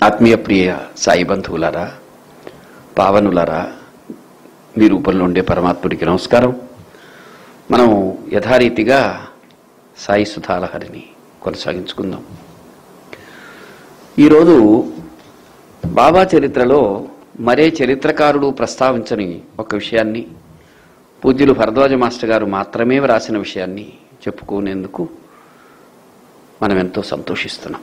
ఆత్మీయ ప్రియ సాయి బంధువులారా పావనులారా మీ రూపంలో ఉండే పరమాత్ముడికి నమస్కారం మనం యథారీతిగా సాయి సుధాలహరిని కొనసాగించుకుందాం ఈరోజు బాబా చరిత్రలో మరే చరిత్రకారుడు ప్రస్తావించని ఒక విషయాన్ని పూజ్యులు భరద్వాజ మాస్టర్ గారు మాత్రమే వ్రాసిన విషయాన్ని చెప్పుకునేందుకు మనం ఎంతో సంతోషిస్తున్నాం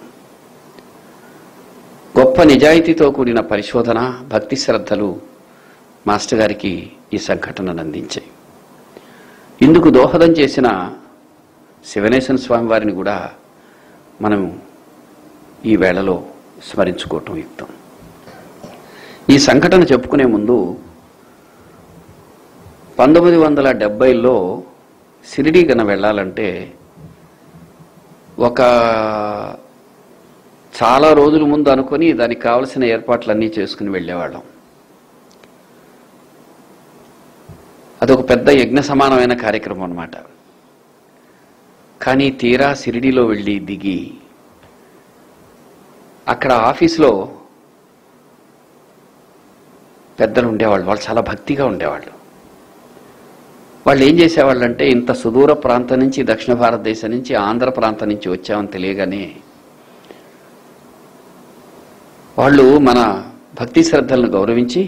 గొప్ప నిజాయితీతో కూడిన పరిశోధన భక్తి శ్రద్ధలు మాస్టర్ గారికి ఈ సంఘటనను అందించాయి ఇందుకు దోహదం చేసిన శివనేశన స్వామి వారిని కూడా మనం ఈ వేళలో స్మరించుకోవటం యుక్తం ఈ సంఘటన చెప్పుకునే ముందు పంతొమ్మిది వందల డెబ్బైలో సిరిడి గన వెళ్ళాలంటే ఒక చాలా రోజుల ముందు అనుకొని దానికి కావలసిన ఏర్పాట్లన్నీ చేసుకుని వెళ్ళేవాళ్ళం అదొక పెద్ద యజ్ఞ సమానమైన కార్యక్రమం అన్నమాట కానీ తీరా సిరిడిలో వెళ్ళి దిగి అక్కడ ఆఫీస్లో పెద్దలు ఉండేవాళ్ళు వాళ్ళు చాలా భక్తిగా ఉండేవాళ్ళు వాళ్ళు ఏం చేసేవాళ్ళు అంటే ఇంత సుదూర ప్రాంతం నుంచి దక్షిణ భారతదేశం నుంచి ఆంధ్ర ప్రాంతం నుంచి వచ్చామని తెలియగానే వాళ్ళు మన భక్తి శ్రద్ధలను గౌరవించి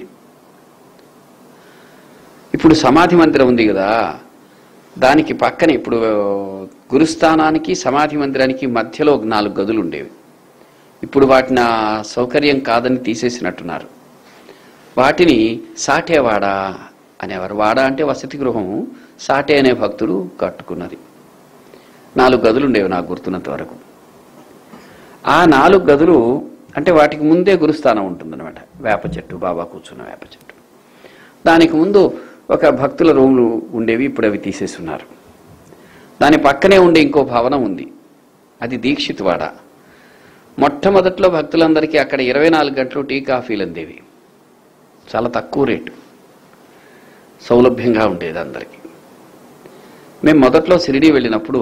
ఇప్పుడు సమాధి మందిరం ఉంది కదా దానికి పక్కన ఇప్పుడు గురుస్థానానికి సమాధి మందిరానికి మధ్యలో ఒక నాలుగు గదులు ఉండేవి ఇప్పుడు వాటిని ఆ సౌకర్యం కాదని తీసేసినట్టున్నారు వాటిని సాటేవాడ అనేవారు వాడ అంటే వసతి గృహం సాటే అనే భక్తుడు కట్టుకున్నది నాలుగు గదులు ఉండేవి నాకు గుర్తున్నంత వరకు ఆ నాలుగు గదులు అంటే వాటికి ముందే గురుస్థానం ఉంటుందన్నమాట వేప చెట్టు బాబా కూర్చున్న వేప చెట్టు దానికి ముందు ఒక భక్తుల రూములు ఉండేవి ఇప్పుడు అవి తీసేస్తున్నారు దాని పక్కనే ఉండే ఇంకో భవనం ఉంది అది దీక్షిత్ వాడ మొట్టమొదట్లో భక్తులందరికీ అక్కడ ఇరవై నాలుగు గంటలు టీ కాఫీలు అందేవి చాలా తక్కువ రేటు సౌలభ్యంగా ఉండేది అందరికీ మేము మొదట్లో షిరిడి వెళ్ళినప్పుడు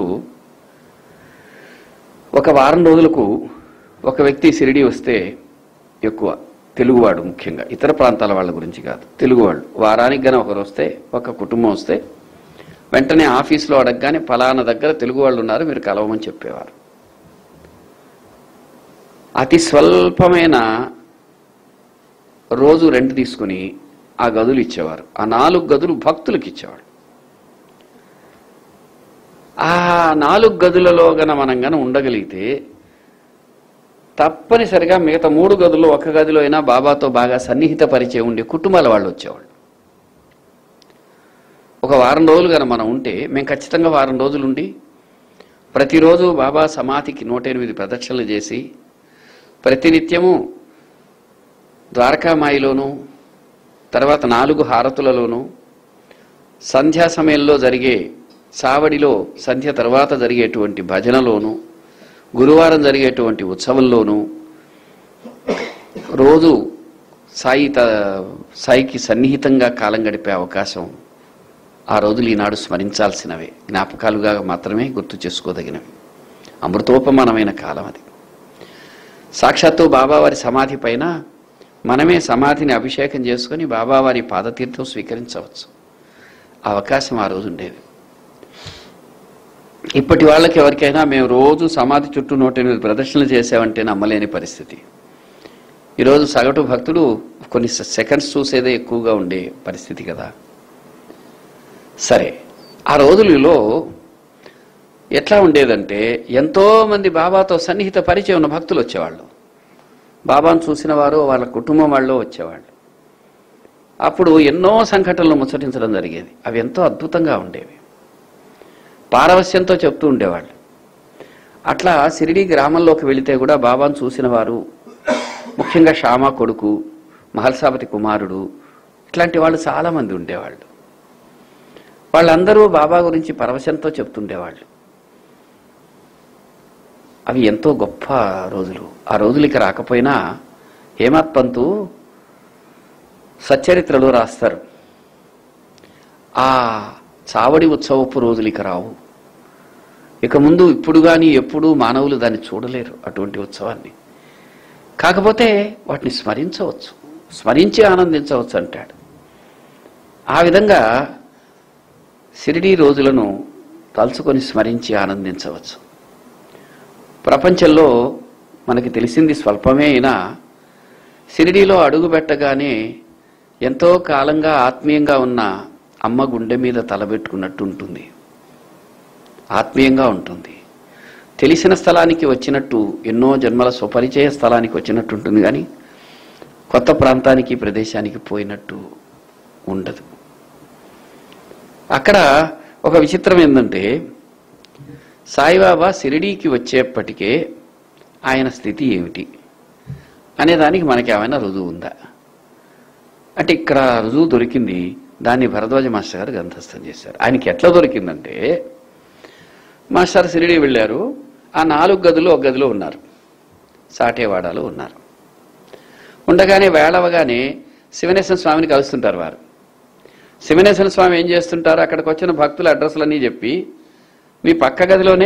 ఒక వారం రోజులకు ఒక వ్యక్తి షిరిడి వస్తే ఎక్కువ తెలుగువాడు ముఖ్యంగా ఇతర ప్రాంతాల వాళ్ళ గురించి కాదు తెలుగువాళ్ళు వారానికి గానే ఒకరు వస్తే ఒక కుటుంబం వస్తే వెంటనే ఆఫీస్లో అడగగానే ఫలానా దగ్గర తెలుగు వాళ్ళు ఉన్నారు మీరు కలవమని చెప్పేవారు అతి స్వల్పమైన రోజు రెంట్ తీసుకుని ఆ గదులు ఇచ్చేవారు ఆ నాలుగు గదులు భక్తులకు ఇచ్చేవాడు ఆ నాలుగు గదులలో గన మనం గన ఉండగలిగితే తప్పనిసరిగా మిగతా మూడు గదుల్లో ఒక గదిలో అయినా బాబాతో బాగా సన్నిహిత పరిచయం ఉండే కుటుంబాల వాళ్ళు వచ్చేవాళ్ళు ఒక వారం రోజులు కనుక మనం ఉంటే మేము ఖచ్చితంగా వారం రోజులు ఉండి ప్రతిరోజు బాబా సమాధికి నూట ఎనిమిది ప్రదక్షిణలు చేసి ప్రతినిత్యము ద్వారకామాయిలోను తర్వాత నాలుగు హారతులలోను సంధ్యా సమయంలో జరిగే సావడిలో సంధ్య తర్వాత జరిగేటువంటి భజనలోను గురువారం జరిగేటువంటి ఉత్సవంలోను రోజు సాయి త సాయికి సన్నిహితంగా కాలం గడిపే అవకాశం ఆ రోజులు ఈనాడు స్మరించాల్సినవే జ్ఞాపకాలుగా మాత్రమే గుర్తు చేసుకోదగినవి అమృతోపమానమైన కాలం అది సాక్షాత్తు బాబావారి సమాధి పైన మనమే సమాధిని అభిషేకం చేసుకొని బాబావారి పాదతీర్థం స్వీకరించవచ్చు ఆ అవకాశం ఆ రోజు ఉండేది ఇప్పటి వాళ్ళకి ఎవరికైనా మేము రోజు సమాధి చుట్టూ నూట ఎనిమిది ప్రదర్శనలు చేసామంటే నమ్మలేని పరిస్థితి ఈరోజు సగటు భక్తుడు కొన్ని సెకండ్స్ చూసేదే ఎక్కువగా ఉండే పరిస్థితి కదా సరే ఆ రోజులలో ఎట్లా ఉండేదంటే ఎంతో మంది బాబాతో సన్నిహిత పరిచయం ఉన్న భక్తులు వచ్చేవాళ్ళు బాబాను చూసిన వారు వాళ్ళ కుటుంబం వాళ్ళు వచ్చేవాళ్ళు అప్పుడు ఎన్నో సంఘటనలు ముచ్చటించడం జరిగేది అవి ఎంతో అద్భుతంగా ఉండేవి పారవస్యంతో చెప్తూ ఉండేవాళ్ళు అట్లా సిరిడి గ్రామంలోకి వెళితే కూడా బాబాను చూసిన వారు ముఖ్యంగా శ్యామ కొడుకు మహల్సాపతి కుమారుడు ఇట్లాంటి వాళ్ళు చాలామంది ఉండేవాళ్ళు వాళ్ళందరూ బాబా గురించి పరవశంతో చెప్తుండేవాళ్ళు అవి ఎంతో గొప్ప రోజులు ఆ రోజులు ఇక రాకపోయినా హేమత్ పంతు సచ్చరిత్రలో రాస్తారు ఆ చావడి ఉత్సవపు రోజులు ఇక రావు ఇక ముందు ఇప్పుడు కానీ ఎప్పుడూ మానవులు దాన్ని చూడలేరు అటువంటి ఉత్సవాన్ని కాకపోతే వాటిని స్మరించవచ్చు స్మరించి ఆనందించవచ్చు అంటాడు ఆ విధంగా షిరిడీ రోజులను తలుచుకొని స్మరించి ఆనందించవచ్చు ప్రపంచంలో మనకి తెలిసింది స్వల్పమే అయినా షిరిడీలో అడుగు పెట్టగానే ఎంతో కాలంగా ఆత్మీయంగా ఉన్న అమ్మ గుండె మీద తలబెట్టుకున్నట్టు ఉంటుంది ఆత్మీయంగా ఉంటుంది తెలిసిన స్థలానికి వచ్చినట్టు ఎన్నో జన్మల స్వపరిచయ స్థలానికి వచ్చినట్టు ఉంటుంది కానీ కొత్త ప్రాంతానికి ప్రదేశానికి పోయినట్టు ఉండదు అక్కడ ఒక విచిత్రం ఏంటంటే సాయిబాబా షిరిడీకి వచ్చేప్పటికే ఆయన స్థితి ఏమిటి అనే దానికి మనకి ఏమైనా రుజువు ఉందా అంటే ఇక్కడ రుజువు దొరికింది దాన్ని భరద్వాజ మాస్టర్ గారు గ్రంథస్థం చేశారు ఆయనకి ఎట్లా దొరికిందంటే మాస్టర్ షిరిడి వెళ్ళారు ఆ నాలుగు గదులు ఒక గదిలో ఉన్నారు సాటేవాడలో ఉన్నారు ఉండగానే వేళవగానే శివనేశ్వర స్వామిని కలుస్తుంటారు వారు శివనేశ్వర స్వామి ఏం చేస్తుంటారు అక్కడికి వచ్చిన భక్తుల అడ్రస్లన్నీ చెప్పి మీ పక్క గదిలోనే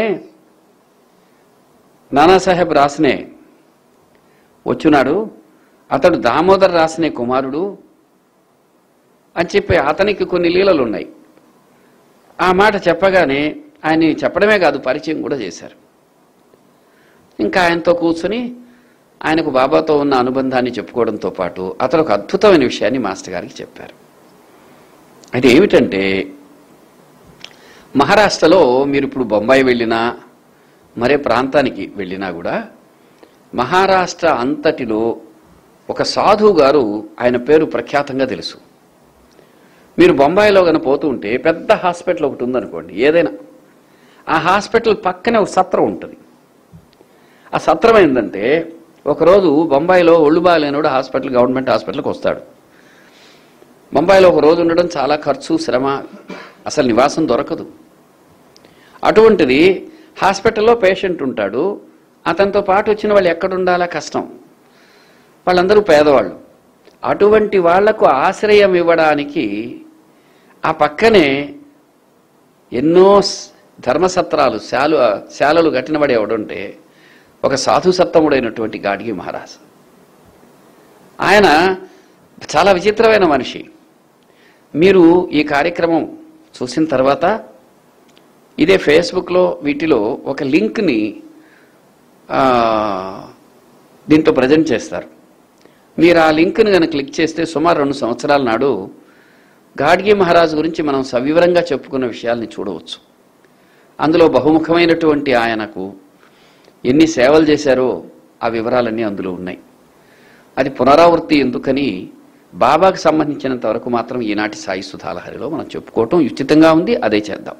నానాసాహెబ్ రాసనే వచ్చున్నాడు అతడు దామోదర్ రాసనే కుమారుడు అని చెప్పి అతనికి కొన్ని లీలలు ఉన్నాయి ఆ మాట చెప్పగానే ఆయన చెప్పడమే కాదు పరిచయం కూడా చేశారు ఇంకా ఆయనతో కూర్చుని ఆయనకు బాబాతో ఉన్న అనుబంధాన్ని చెప్పుకోవడంతో పాటు అతను ఒక అద్భుతమైన విషయాన్ని మాస్టర్ గారికి చెప్పారు అది ఏమిటంటే మహారాష్ట్రలో మీరు ఇప్పుడు బొంబాయి వెళ్ళినా మరే ప్రాంతానికి వెళ్ళినా కూడా మహారాష్ట్ర అంతటిలో ఒక సాధువు గారు ఆయన పేరు ప్రఖ్యాతంగా తెలుసు మీరు బొంబాయిలో కనుక పోతూ ఉంటే పెద్ద హాస్పిటల్ ఒకటి ఉందనుకోండి ఏదైనా ఆ హాస్పిటల్ పక్కనే ఒక సత్రం ఉంటుంది ఆ సత్రం ఏంటంటే ఒకరోజు బొంబాయిలో ఒళ్ళు బాగాలేనోడు హాస్పిటల్ గవర్నమెంట్ హాస్పిటల్కి వస్తాడు బొంబాయిలో ఒక రోజు ఉండడం చాలా ఖర్చు శ్రమ అసలు నివాసం దొరకదు అటువంటిది హాస్పిటల్లో పేషెంట్ ఉంటాడు అతనితో పాటు వచ్చిన వాళ్ళు ఎక్కడ ఉండాలా కష్టం వాళ్ళందరూ పేదవాళ్ళు అటువంటి వాళ్లకు ఆశ్రయం ఇవ్వడానికి ఆ పక్కనే ఎన్నో స్- ధర్మసత్రాలు శాలు శాలలు కట్టినవాడు ఎవడుంటే ఒక సాధు సత్తముడైనటువంటి గాడ్గి మహారాజ్ ఆయన చాలా విచిత్రమైన మనిషి మీరు ఈ కార్యక్రమం చూసిన తర్వాత ఇదే ఫేస్బుక్లో వీటిలో ఒక లింక్ని ఆ, దీంట్లో ప్రజెంట్ చేస్తారు మీరు ఆ లింక్ను కనుక క్లిక్ చేస్తే సుమారు రెండు సంవత్సరాల నాడు గాడ్గి మహారాజు గురించి మనం సవివరంగా చెప్పుకున్న విషయాల్ని చూడవచ్చు అందులో బహుముఖమైనటువంటి ఆయనకు ఎన్ని సేవలు చేశారో ఆ వివరాలన్నీ అందులో ఉన్నాయి అది పునరావృత్తి ఎందుకని బాబాకు సంబంధించినంత వరకు మాత్రం ఈనాటి సాయి సుధాలహరిలో మనం చెప్పుకోవటం ఉచితంగా ఉంది అదే చేద్దాం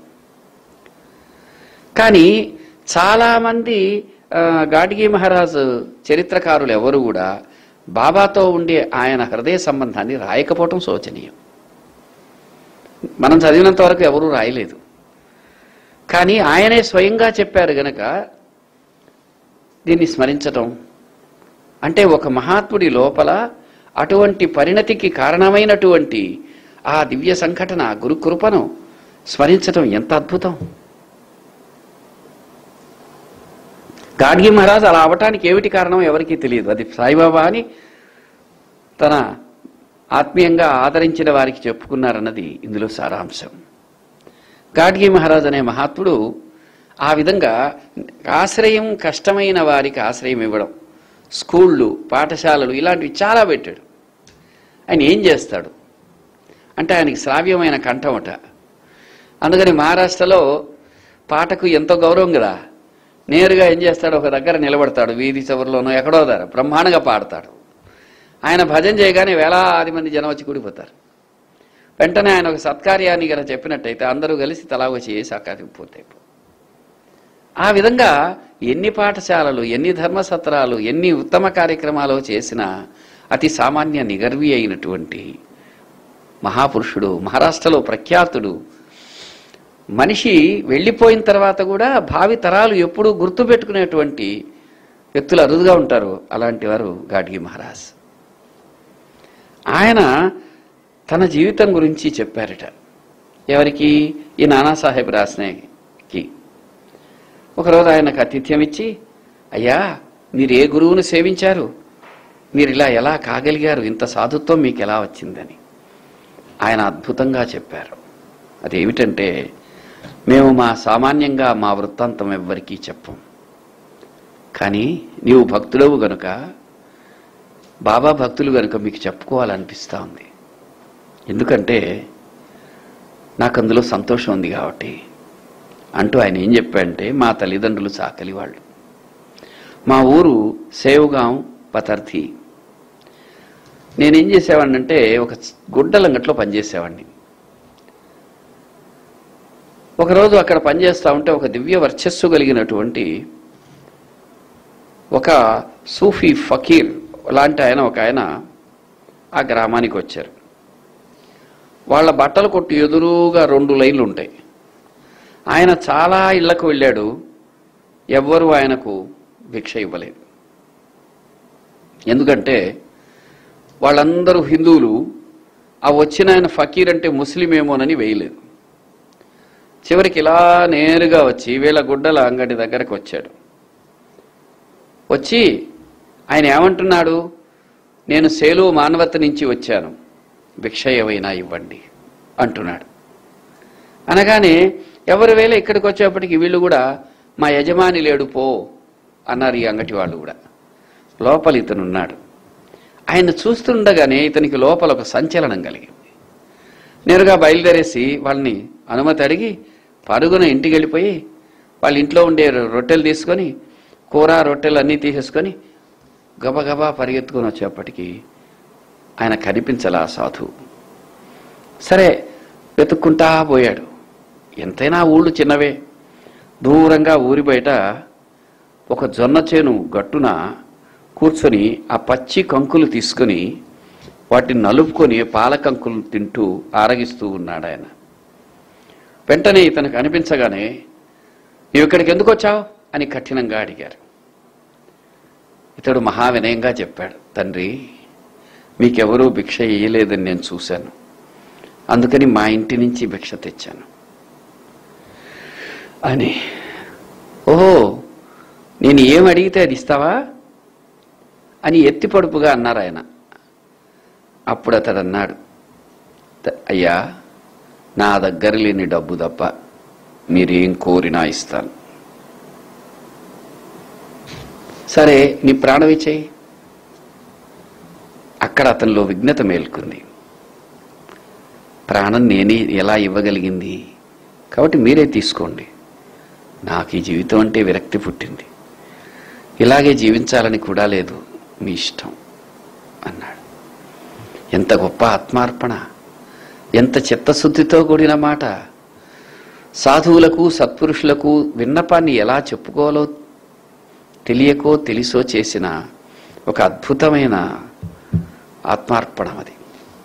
కానీ చాలామంది ఆ, గాడ్గి మహారాజ్ చరిత్రకారులు ఎవరు కూడా బాబాతో ఉండే ఆయన హృదయ సంబంధాన్ని రాయకపోవటం శోచనీయం మనం చదివినంత వరకు ఎవరూ రాయలేదు కానీ ఆయనే స్వయంగా చెప్పారు గనక దీన్ని స్మరించటం అంటే ఒక మహాత్ముడి లోపల అటువంటి పరిణతికి కారణమైనటువంటి ఆ దివ్య సంఘటన గురు కృపను స్మరించటం ఎంత అద్భుతం గాడ్గి మహారాజ్ అలా అవటానికి ఏమిటి కారణం ఎవరికీ తెలియదు అది సాయిబాబా అని తన ఆత్మీయంగా ఆదరించిన వారికి చెప్పుకున్నారన్నది ఇందులో సారాంశం గాడ్గి మహారాజ్ అనే మహాత్ముడు ఆ విధంగా ఆశ్రయం కష్టమైన వారికి ఆశ్రయం ఇవ్వడం స్కూళ్ళు పాఠశాలలు ఇలాంటివి చాలా పెట్టాడు ఆయన ఏం చేస్తాడు అంటే ఆయనకి శ్రావ్యమైన కంఠమట అందుకని మహారాష్ట్రలో పాటకు ఎంతో గౌరవం కదా నేరుగా ఏం చేస్తాడు ఒక దగ్గర నిలబడతాడు వీధి చివరిలోనో ఎక్కడో దగ్గర బ్రహ్మాండంగా పాడతాడు ఆయన భజన చేయగానే వేలాది మంది జనం వచ్చి కూడిపోతారు వెంటనే ఆయన ఒక సత్కార్యాన్ని గల చెప్పినట్టయితే అందరూ కలిసి తలా వచ్చి చేసి అక్కడికి పూర్తయిపో ఆ విధంగా ఎన్ని పాఠశాలలు ఎన్ని ధర్మసత్రాలు ఎన్ని ఉత్తమ కార్యక్రమాలు చేసినా అతి సామాన్య నిగర్వి అయినటువంటి మహాపురుషుడు మహారాష్ట్రలో ప్రఖ్యాతుడు మనిషి వెళ్ళిపోయిన తర్వాత కూడా భావి తరాలు ఎప్పుడూ గుర్తుపెట్టుకునేటువంటి వ్యక్తులు అరుదుగా ఉంటారు అలాంటి వారు గాడ్గి మహారాజ్ ఆయన తన జీవితం గురించి చెప్పారట ఎవరికి ఈ నానాసాహెబ్ రాసనేకి ఒకరోజు ఆయనకు ఆతిథ్యం ఇచ్చి అయ్యా మీరు ఏ గురువును సేవించారు మీరు ఇలా ఎలా కాగలిగారు ఇంత సాధుత్వం మీకు ఎలా వచ్చిందని ఆయన అద్భుతంగా చెప్పారు అదేమిటంటే మేము మా సామాన్యంగా మా వృత్తాంతం ఎవ్వరికీ చెప్పం కానీ నీవు భక్తుడవు గనుక బాబా భక్తులు గనుక మీకు చెప్పుకోవాలనిపిస్తూ ఉంది ఎందుకంటే నాకు అందులో సంతోషం ఉంది కాబట్టి అంటూ ఆయన ఏం చెప్పాడంటే మా తల్లిదండ్రులు సాకలి వాళ్ళు మా ఊరు సేవుగాం పతర్థి నేనేం చేసేవాడిని అంటే ఒక గుడ్డలంగట్లో పనిచేసేవాడిని ఒకరోజు అక్కడ పనిచేస్తా ఉంటే ఒక దివ్య వర్చస్సు కలిగినటువంటి ఒక సూఫీ ఫకీర్ లాంటి ఆయన ఒక ఆయన ఆ గ్రామానికి వచ్చారు వాళ్ళ బట్టల కొట్టు ఎదురుగా రెండు లైన్లు ఉంటాయి ఆయన చాలా ఇళ్లకు వెళ్ళాడు ఎవ్వరూ ఆయనకు భిక్ష ఇవ్వలేదు ఎందుకంటే వాళ్ళందరూ హిందువులు ఆ వచ్చిన ఆయన ఫకీర్ అంటే ముస్లిం ఏమోనని వేయలేదు చివరికి ఇలా నేరుగా వచ్చి వీళ్ళ గుడ్డల అంగడి దగ్గరకు వచ్చాడు వచ్చి ఆయన ఏమంటున్నాడు నేను సేలు మానవత నుంచి వచ్చాను భిక్ష ఏవైనా ఇవ్వండి అంటున్నాడు అనగానే ఎవరి వేళ ఇక్కడికి వచ్చేప్పటికి వీళ్ళు కూడా మా యజమాని లేడు పో అన్నారు ఈ అంగటి వాళ్ళు కూడా లోపల ఇతను ఉన్నాడు ఆయన చూస్తుండగానే ఇతనికి లోపల ఒక సంచలనం కలిగింది నేరుగా బయలుదేరేసి వాళ్ళని అనుమతి అడిగి పరుగున ఇంటికి వెళ్ళిపోయి వాళ్ళ ఇంట్లో ఉండే రొట్టెలు తీసుకొని కూర రొట్టెలు అన్నీ తీసేసుకొని గబగబా పరిగెత్తుకొని వచ్చేప్పటికి ఆయన కనిపించలా ఆ సాధువు సరే వెతుక్కుంటా పోయాడు ఎంతైనా ఊళ్ళు చిన్నవే దూరంగా ఊరి బయట ఒక జొన్న చేను గట్టున కూర్చొని ఆ పచ్చి కంకులు తీసుకొని వాటిని నలుపుకొని పాల కంకులు తింటూ ఆరగిస్తూ ఉన్నాడు ఆయన వెంటనే ఇతనికి అనిపించగానే నీవు ఇక్కడికి ఎందుకు వచ్చావు అని కఠినంగా అడిగారు ఇతడు మహా వినయంగా చెప్పాడు తండ్రి మీకెవరూ భిక్ష ఇయ్యలేదని నేను చూశాను అందుకని మా ఇంటి నుంచి భిక్ష తెచ్చాను అని ఓహో నేను ఏం అడిగితే అది ఇస్తావా అని ఎత్తి పడుపుగా అన్నారు ఆయన అప్పుడు అతడు అన్నాడు "త- అయ్యా నా దగ్గర లేని డబ్బు తప్ప మీరేం కోరినా ఇస్తాను సరే నీ ప్రాణం ఇచ్చేయి అక్కడ అతనిలో విఘ్నత మేల్కొంది ప్రాణం నేనే ఎలా ఇవ్వగలిగింది కాబట్టి మీరే తీసుకోండి నాకు ఈ జీవితం అంటే విరక్తి పుట్టింది ఇలాగే జీవించాలని కూడా లేదు మీ ఇష్టం అన్నాడు ఎంత గొప్ప ఆత్మార్పణ ఎంత చిత్తశుద్ధితో కూడిన మాట సాధువులకు సత్పురుషులకు విన్నపాన్ని ఎలా చెప్పుకోవాలో తెలియకో తెలిసో చేసిన ఒక అద్భుతమైన ఆత్మార్పణం అది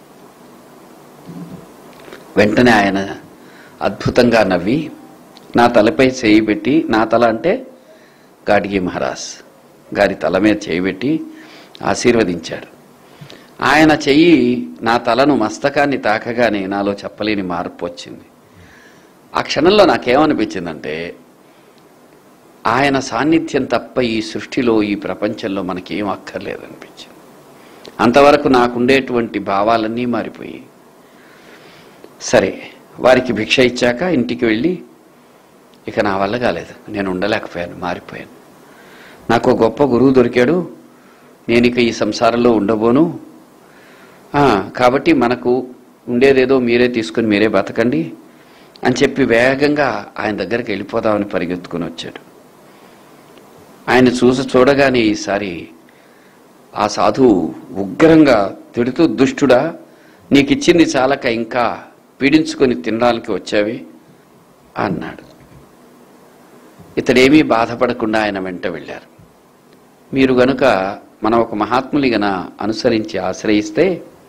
వెంటనే ఆయన అద్భుతంగా నవ్వి నా తలపై చేయి పెట్టి నా తల అంటే గాడ్గి మహారాజ్ గారి తల మీద చేయి పెట్టి ఆశీర్వదించాడు ఆయన చెయ్యి నా తలను మస్తకాన్ని తాకగానే నాలో చెప్పలేని మార్పు వచ్చింది ఆ క్షణంలో నాకేమనిపించిందంటే ఆయన సాన్నిధ్యం తప్ప ఈ సృష్టిలో ఈ ప్రపంచంలో మనకేం అక్కర్లేదు అనిపించింది అంతవరకు నాకుండేటువంటి భావాలన్నీ మారిపోయి సరే వారికి భిక్ష ఇచ్చాక ఇంటికి వెళ్ళి ఇక నా వల్ల కాలేదు నేను ఉండలేకపోయాను మారిపోయాను నాకు ఒక గొప్ప గురువు దొరికాడు నేను ఇక ఈ సంసారంలో ఉండబోను ఆ, కాబట్టి మనకు ఉండేదేదో మీరే తీసుకుని మీరే బతకండి అని చెప్పి వేగంగా ఆయన దగ్గరికి వెళ్ళిపోదామని పరిగెత్తుకుని వచ్చాడు ఆయన చూసి చూడగానే ఈసారి ఆ సాధువు ఉగ్రంగా తిడుతూ దుష్టుడా నీకిచ్చింది చాలక ఇంకా పీడించుకొని తినడానికి వచ్చావి అన్నాడు ఇతడేమీ బాధపడకుండా ఆయన వెంట వెళ్ళారు మీరు గనుక మనం ఒక మహాత్ముని గన అనుసరించి ఆశ్రయిస్తే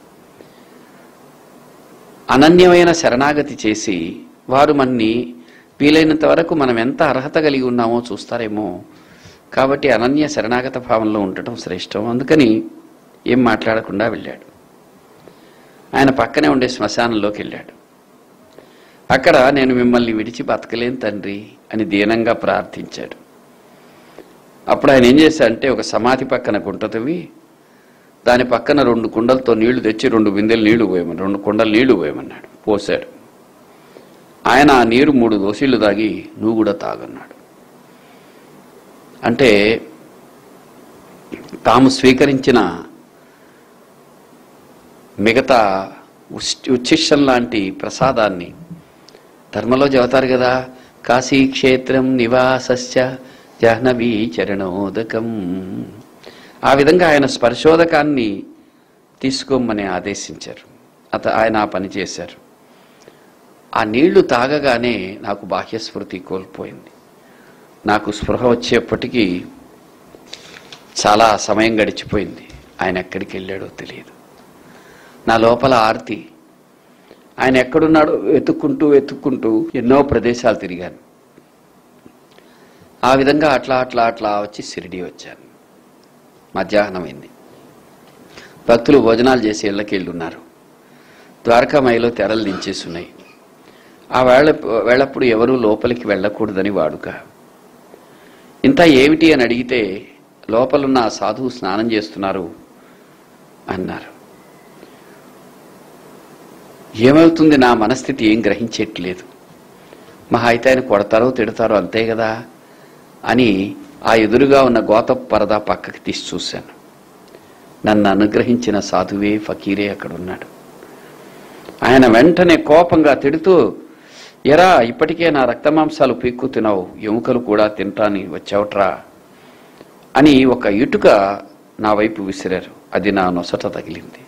అనన్యమైన శరణాగతి చేసి వారు మన్ని వీలైనంత వరకు మనం ఎంత అర్హత కలిగి ఉన్నామో చూస్తారేమో కాబట్టి అనన్య శరణాగత భావంలో ఉండటం శ్రేష్టం అందుకని ఏం మాట్లాడకుండా వెళ్ళాడు ఆయన పక్కనే ఉండే శ్మశానంలోకి వెళ్ళాడు అక్కడ నేను మిమ్మల్ని విడిచి బతకలేను తండ్రి అని దీనంగా ప్రార్థించాడు అప్పుడు ఆయన ఏం చేశాడంటే ఒక సమాధి పక్కన గుంట తవ్వి దాని పక్కన రెండు కుండలతో నీళ్లు తెచ్చి రెండు బిందెలు నీళ్లు పోయమని రెండు కుండలు నీళ్లు పోయమన్నాడు పోసాడు ఆయన ఆ నీరు మూడు దోశీళ్లు తాగి నువ్వు కూడా తాగన్నాడు అంటే తాము స్వీకరించిన మిగతా ఉచ్- ఉచ్ఛిష్టం లాంటి ప్రసాదాన్ని ధర్మలో చెబుతారు కదా కాశీ క్షేత్రం నివాసస్య జాహ్నవీ చరణోదకం ఆ విధంగా ఆయన స్పర్శోదకాన్ని తీసుకోమని ఆదేశించారు అత ఆయన ఆ పని చేశారు ఆ నీళ్లు తాగగానే నాకు బాహ్యస్ఫృతి కోల్పోయింది నాకు స్పృహ వచ్చేప్పటికీ చాలా సమయం గడిచిపోయింది ఆయన ఎక్కడికి వెళ్ళాడో తెలియదు నా లోపల ఆర్తి ఆయన ఎక్కడున్నాడో వెతుక్కుంటూ వెతుక్కుంటూ ఎన్నో ప్రదేశాలు తిరిగాను ఆ విధంగా అట్లా అట్లా అట్లా వచ్చి షిరిడి వచ్చాను మధ్యాహ్నమైంది భక్తులు భోజనాలు చేసి ఇళ్ళకి వెళ్ళున్నారు ద్వారకామాయిలో తెరలు దించేసి ఉన్నాయి ఆ వేళ వేళప్పుడు ఎవరూ లోపలికి వెళ్ళకూడదని వాడుక ఇంత ఏమిటి అని అడిగితే లోపలున్న ఆ సాధువు స్నానం చేస్తున్నారు అన్నారు ఏమవుతుంది నా మనస్థితి ఏం గ్రహించేట్లేదు మహా అయితే ఆయన కొడతారో తిడతారో అంతే కదా అని ఆ ఎదురుగా ఉన్న గోత పరదా పక్కకి తీసి చూశాను నన్ను అనుగ్రహించిన సాధువే ఫకీరే అక్కడ ఉన్నాడు ఆయన వెంటనే కోపంగా తిడుతూ ఎరా ఇప్పటికే నా రక్తమాంసాలు పీక్కు తినావు ఎముకలు కూడా తింటాని వచ్చావుట్రా అని ఒక ఇటుక నా వైపు విసిరారు అది నా నొసట తగిలింది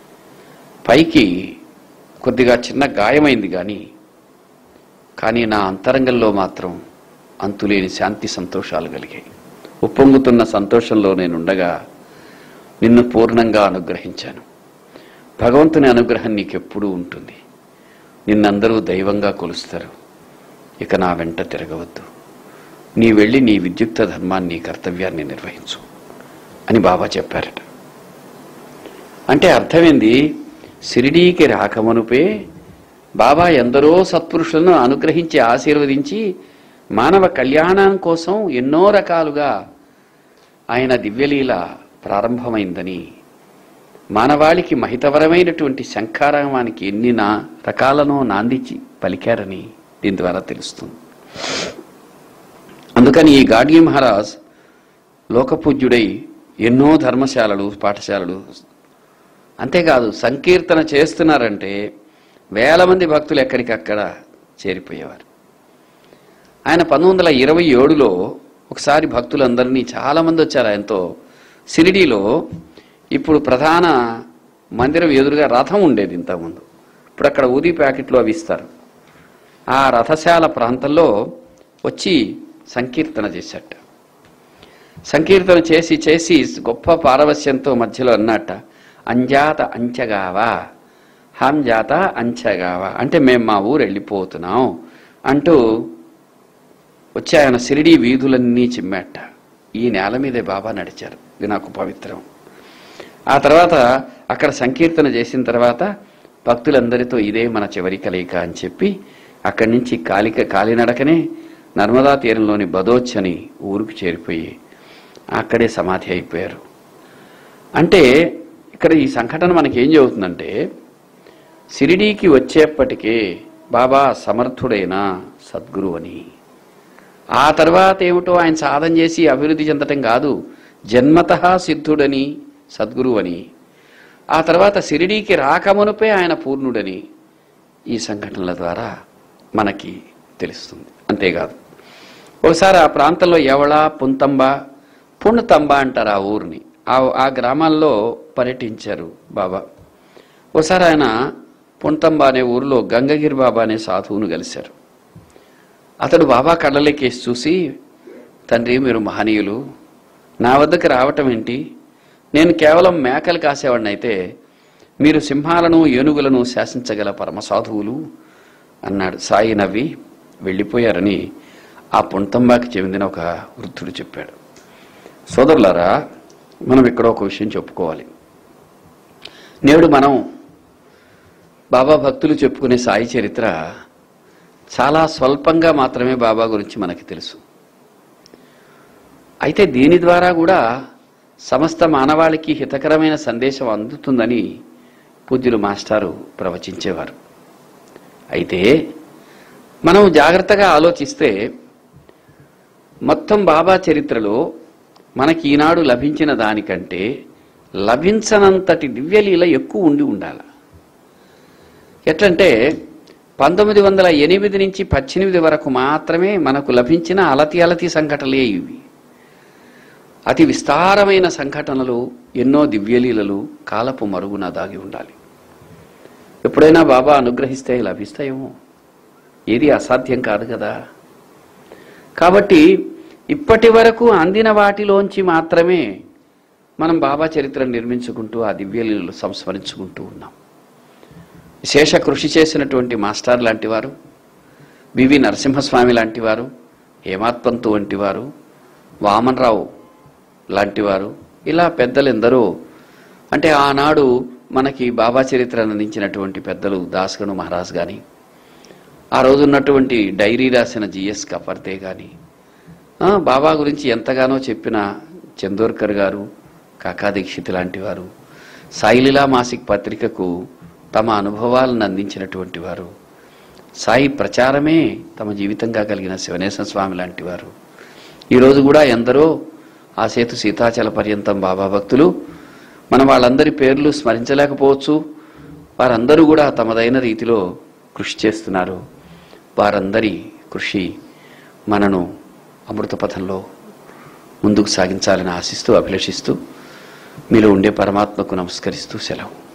పైకి కొద్దిగా చిన్న గాయమైంది కానీ కానీ నా అంతరంగంలో మాత్రం అంతులేని శాంతి సంతోషాలు కలిగాయి ఉప్పొంగుతున్న సంతోషంలో నేనుండగా నిన్ను పూర్ణంగా అనుగ్రహించాను భగవంతుని అనుగ్రహం నీకెప్పుడూ ఉంటుంది నిన్నందరూ దైవంగా కొలుస్తారు ఇక నా వెంట తిరగవద్దు నీ వెళ్ళి నీ విద్యుక్త ధర్మాన్ని నీ కర్తవ్యాన్ని నిర్వహించు అని బాబా చెప్పారట అంటే అర్థమైంది సిరిడీకి రాకమనుపే బాబా ఎందరో సత్పురుషులను అనుగ్రహించి ఆశీర్వదించి మానవ కళ్యాణం కోసం ఎన్నో రకాలుగా ఆయన దివ్యలీల ప్రారంభమైందని మానవాళికి మహితవరమైనటువంటి శంఖారామానికి ఎన్ని నా రకాలను నాందించి పలికారని దీని ద్వారా తెలుస్తుంది అందుకని ఈ గాడ్గి మహారాజ్ లోకపూజ్యుడై ఎన్నో ధర్మశాలలు పాఠశాలలు అంతేకాదు సంకీర్తన చేస్తున్నారంటే వేల మంది భక్తులు ఎక్కడికక్కడ చేరిపోయేవారు ఆయన పంతొమ్మిది వందల ఇరవై ఏడులో ఒకసారి భక్తులందరినీ చాలామంది వచ్చారు ఆయనతో సిరిడీలో ఇప్పుడు ప్రధాన మందిరం ఎదురుగా రథం ఉండేది ఇంతకుముందు ఇప్పుడు అక్కడ ఊది ప్యాకెట్లు అవి ఇస్తారు ఆ రథశాల ప్రాంతంలో వచ్చి సంకీర్తన చేశాట సంకీర్తన చేసి చేసి గొప్ప పారవస్యంతో మధ్యలో అన్నట్ట అంజాత అంచగావా హంజాత అంచగావా అంటే మేము మా ఊరు వెళ్ళిపోతున్నాం అంటూ వచ్చి ఆయన సిరిడి వీధులన్నీ చిమ్మాట ఈ నేల మీదే బాబా నడిచారు ఇది నాకు పవిత్రం ఆ తర్వాత అక్కడ సంకీర్తన చేసిన తర్వాత భక్తులందరితో ఇదే మన చివరి కలయిక అని చెప్పి అక్కడి నుంచి కాలిక కాలినడకనే నర్మదా తీరంలోని బదోచ్ అని ఊరికి చేరిపోయి అక్కడే సమాధి అయిపోయారు అంటే ఇక్కడ ఈ సంఘటన మనకి ఏం చెబుతుందంటే సిరిడీకి వచ్చేప్పటికే బాబా సమర్థుడైన సద్గురు అని ఆ తర్వాత ఏమిటో ఆయన సాధన చేసి అభివృద్ధి చెందటం కాదు జన్మత సిద్ధుడని సద్గురు అని ఆ తర్వాత సిరిడీకి రాకమునుపే ఆయన పూర్ణుడని ఈ సంఘటనల ద్వారా మనకి తెలుస్తుంది అంతేకాదు ఒకసారి ఆ ప్రాంతంలో ఎవళ పుంతంబ పుణ్తంబ అంటారు ఆ ఊరిని ఆ ఆ గ్రామాల్లో పర్యటించారు బాబా ఒకసారి ఆయన పుంతంబ అనే ఊరిలో గంగగిరి బాబా అనే సాధువును కలిశారు అతడు బాబా కళ్ళలేకేసి చూసి తండ్రి మీరు మహనీయులు నా వద్దకు రావటం ఏంటి నేను కేవలం మేకలు కాసేవాడిని అయితే మీరు సింహాలను ఏనుగులను శాసించగల పరమ సాధువులు అన్నాడు సాయి నవ్వి వెళ్ళిపోయారని ఆ పుంతంబాకి చెందిన ఒక వృద్ధుడు చెప్పాడు సోదరులారా మనం ఇక్కడ ఒక విషయం చెప్పుకోవాలి నేడు మనం బాబా భక్తులు చెప్పుకునే సాయి చరిత్ర చాలా స్వల్పంగా మాత్రమే బాబా గురించి మనకి తెలుసు అయితే దీని ద్వారా కూడా సమస్త మానవాళికి హితకరమైన సందేశం అందుతుందని పూజ్యులు మాస్టారు ప్రవచించేవారు అయితే మనం జాగ్రత్తగా ఆలోచిస్తే మొత్తం బాబా చరిత్రలో మనకి ఈనాడు లభించిన దానికంటే లభించనంతటి దివ్యలీల ఎక్కువ ఉండి ఉండాలి ఎట్లంటే పంతొమ్మిది వందల ఎనిమిది నుంచి పద్దెనిమిది వరకు మాత్రమే మనకు లభించిన అలతి అలతి సంఘటనలే ఇవి అతి విస్తారమైన సంఘటనలు ఎన్నో దివ్యలీలలు కాలపు మరుగున దాగి ఉండాలి ఎప్పుడైనా బాబా అనుగ్రహిస్తే లభిస్తాయేమో ఏది అసాధ్యం కాదు కదా కాబట్టి ఇప్పటి వరకు అందిన వాటిలోంచి మాత్రమే మనం బాబా చరిత్రను నిర్మించుకుంటూ ఆ దివ్యలీలలు సంస్మరించుకుంటూ ఉన్నాం విశేష కృషి చేసినటువంటి మాస్టర్ లాంటి వారు వివి నరసింహస్వామి లాంటి వారు హేమాత్పంతు వంటి వారు వామనరావు లాంటి వారు ఇలా పెద్దలెందరో అంటే ఆనాడు మనకి బాబా చరిత్రను అందించినటువంటి పెద్దలు దాస్గను మహారాజ్ కానీ ఆ రోజు ఉన్నటువంటి డైరీ రాసిన జిఎస్ కపర్తే కానీ బాబా గురించి ఎంతగానో చెప్పిన చందోర్కర్ గారు కాకా దీక్షిత్ లాంటి వారు సాయిలీలా మాసిక్ పత్రికకు తమ అనుభవాలను అందించినటువంటి వారు సాయి ప్రచారమే తమ జీవితంగా కలిగిన శివనేశ్వర స్వామి లాంటి వారు ఈరోజు కూడా ఎందరో ఆ సేతు సీతాచల పర్యంతం బాబా భక్తులు మనం వాళ్ళందరి పేర్లు స్మరించలేకపోవచ్చు వారందరూ కూడా తమదైన రీతిలో కృషి చేస్తున్నారు వారందరి కృషి మనను అమృత పథంలో ముందుకు సాగించాలని ఆశిస్తూ అభిలషిస్తూ మీలో ఉండే పరమాత్మకు నమస్కరిస్తూ సెలవు